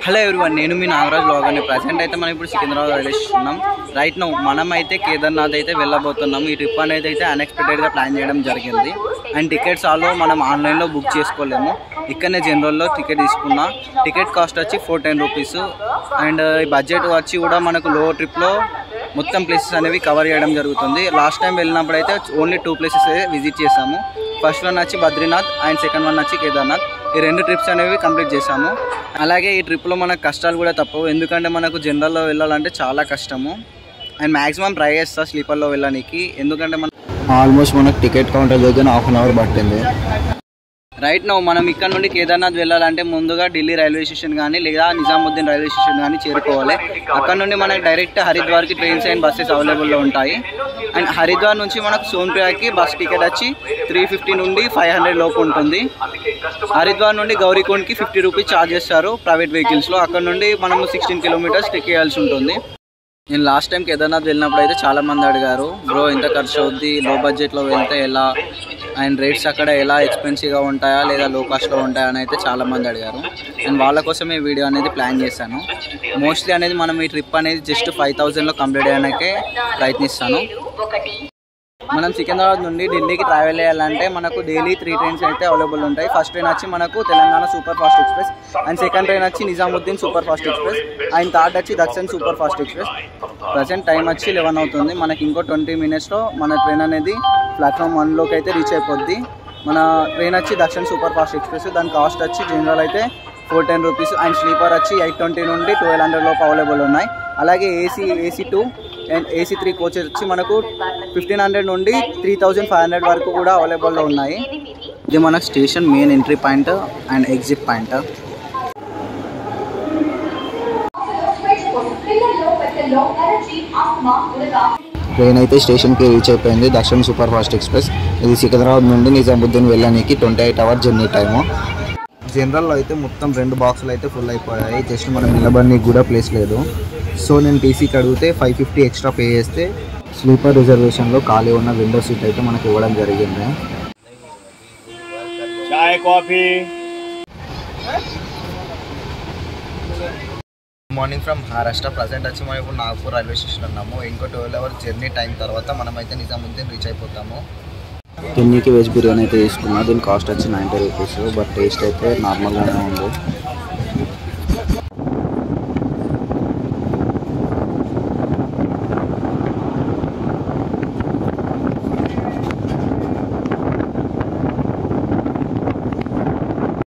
hello everyone నేను మీ Nagaraj లోగాని present అయితే మనం ఇప్పుడు సికింద్రాబాద్ రైల్వే స్టేషన్ ఉన్నాం రైట్ నౌ మనం అయితే కేదార్నాథ్ అయితే వెళ్ళబోతున్నాం ఈ ట్రిప్ అనేది అయితే అన్ఎక్స్పెక్టెడ్గా ప్లాన్ చేయడం జరిగింది అండ్ టికెట్స్ ఆలో మనం ఆన్లైన్లో బుక్ చేసుకోలేము ఇక్కడనే జనరల్లో టికెట్ తీసుకున్నా టికెట్ కాస్ట్ వచ్చి ఫోర్ టెన్ రూపీస్ అండ్ ఈ బడ్జెట్ వచ్చి కూడా మనకు లో ట్రిప్లో మొత్తం ప్లేసెస్ అనేవి కవర్ చేయడం జరుగుతుంది లాస్ట్ టైం వెళ్ళినప్పుడు అయితే ఓన్లీ టూ ప్లేసెస్ విజిట్ చేసాము ఫస్ట్ వన్ వచ్చి బద్రీనాథ్ అండ్ సెకండ్ వన్ వచ్చి కేదార్నాథ్ ఈ రెండు ట్రిప్స్ అనేవి కంప్లీట్ చేసాము అలాగే ఈ ట్రిప్లో మనకు కష్టాలు కూడా తప్పవు ఎందుకంటే మనకు జనరల్లో వెళ్ళాలంటే చాలా కష్టము అండ్ మ్యాక్సిమం ట్రై చేస్తా స్లీపర్లో వెళ్ళడానికి ఎందుకంటే మన ఆల్మోస్ట్ మనకు టికెట్ కౌంటర్ దగ్గర హాఫ్ అన్ అవర్ పట్టింది రైట్ నో మనం ఇక్కడ నుండి కేదార్నాథ్ వెళ్ళాలంటే ముందుగా ఢిల్లీ రైల్వే స్టేషన్ కానీ లేదా నిజాముద్దీన్ రైల్వే స్టేషన్ కానీ చేరుకోవాలి అక్కడ నుండి మనకి డైరెక్ట్ హరిద్వార్కి ట్రైన్స్ అండ్ బస్సెస్ అవైలబుల్లో ఉంటాయి అండ్ హరిద్వార్ నుంచి మనకు సోన్ప్రియాకి బస్ టికెట్ వచ్చి త్రీ ఫిఫ్టీ నుండి ఫైవ్ హండ్రెడ్ లోపు ఉంటుంది హరిద్వార్ నుండి గౌరీకొండ్కి ఫిఫ్టీ రూపీస్ ఛార్జ్ చేస్తారు ప్రైవేట్ వెహికల్స్లో అక్కడ నుండి మనము సిక్స్టీన్ కిలోమీటర్స్ ట్రెక్ చేయాల్సి ఉంటుంది నేను లాస్ట్ టైం కేదార్నాథ్ వెళ్ళినప్పుడు అయితే చాలా మంది అడిగారు బ్రో ఎంత ఖర్చు అవుద్ది లో బడ్జెట్లో వెళ్తే ఎలా అండ్ రేట్స్ అక్కడ ఎలా ఎక్స్పెన్సివ్గా ఉంటాయా లేదా లో కాస్ట్లో ఉంటాయా అని అయితే చాలా మంది అడిగారు నేను వాళ్ళ కోసమే ఈ వీడియో అనేది ప్లాన్ చేశాను మోస్ట్లీ అనేది మనం ఈ ట్రిప్ అనేది జస్ట్ ఫైవ్ థౌజండ్లో కంప్లీట్ చేయడానికే ప్రయత్నిస్తాను మనం సికింద్రాబాద్ నుండి ఢిల్లీకి ట్రావెల్ చేయాలంటే మనకు డైలీ త్రీ ట్రైన్స్ అయితే అవైలబుల్ ఉంటాయి ఫస్ట్ ట్రైన్ వచ్చి మనకు Telangana super fast express and second train వచ్చి Nizamuddin super fast express and third వచ్చి Dakshin super fast express present time వచ్చి లెవెన్ అవుతుంది మనకి ఇంకో ట్వంటీ మినిట్స్లో మన ట్రైన్ అనేది ప్లాట్ఫామ్ వన్లోకి అయితే రీచ్ అయిపోద్ది మన ట్రైన్ వచ్చి దక్షిణ్ సూపర్ ఫాస్ట్ ఎక్స్ప్రెస్ దాని కాస్ట్ వచ్చి జనరల్ అయితే four ten rupees and sleeper వచ్చి ఎయిట్ ట్వంటీ నుండి ట్వెల్వ్ హండ్రెడ్ లోపు అవైలబుల్ ఉన్నాయి అలాగే AC AC two and AC three coaches వచ్చి మనకు ఫిఫ్టీన్ హండ్రెడ్ నుండి త్రీ థౌజండ్ ఫైవ్ హండ్రెడ్ వరకు కూడా అవైలబుల్లో ఉన్నాయి ఇది మన station main entry point and exit point train అయితే స్టేషన్కి రీచ్ అయిపోయింది దక్షిణ సూపర్ ఫాస్ట్ ఎక్స్ప్రెస్ ఇది సికింద్రాబాద్ నుండి నిజాముద్దీన్ వెళ్ళడానికి twenty eight hour journey time జనరల్లో అయితే మొత్తం రెండు బాక్సులు అయితే ఫుల్ అయిపోయాయి జస్ట్ మనం నిలబడికి కూడా ప్లేస్ లేదు సో నేను టీసీకి అడిగితే ఫైవ్ ఫిఫ్టీ ఎక్స్ట్రా పే చేస్తే స్లీపర్ రిజర్వేషన్లో ఖాళీ ఉన్న విండో సీట్ అయితే మనకి ఇవ్వడం జరిగింది chai coffee morning from Maharashtra present వచ్చి మనం ఇప్పుడు నాగపూర్ రైల్వే స్టేషన్ ఉన్నాము ఇంకో ట్వెల్వ్ అవర్స్ జర్నీ టైం తర్వాత మనమైతే నిజాముద్దీన్ రీచ్ అయిపోతాము కెన్నీకి వెజ్ బిర్యానీ అయితే తీసుకున్నా దీని కాస్ట్ వచ్చి నైంటీ రూపీస్ బట్ టేస్ట్ అయితే నార్మల్గానే ఉంది